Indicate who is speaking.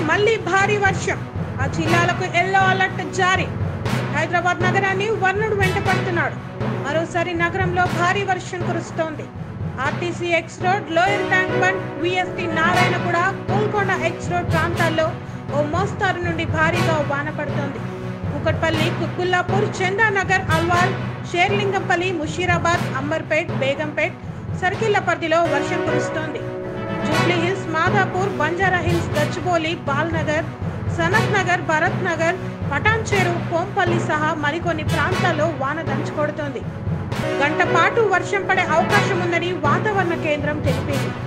Speaker 1: మళ్ళీ భారీ వర్షం ఆ జిల్లాలకు ఎల్లో అలర్ట్ జారీ హైదరాబాద్ నగరాన్ని వర్ణుడు వెంట పడుతున్నాడు మరోసారి నగరంలో భారీ వర్షం కురుస్తోంది RTC X road lower tank bund VST Narayanaguda Golconda X road ప్రాంతాల్లో ఓ మోస్తారు నుండి భారీగా వాన పడుతోంది కుకట్పల్లి కుక్కుల్లాపూర్ చందానగర్ అల్వాల్ షేర్లింగంపల్లి ముషీరాబాద్ అంబర్పేట్ బేగంపేట్ సర్కిళ్ల పరిధిలో వర్షం కురుస్తోంది Jubilee Hills Madhapur Banjara Hills Gachibowli Balanagar Sanath Nagar Bharat Nagar Patan Cheru Kompally సహా మరికొన్ని ప్రాంతాల్లో వాన దంచుకొడుతోంది గంట పాటు వర్షం పడే అవకాశం ఉందని వాతావరణ కేంద్రం తెలిపింది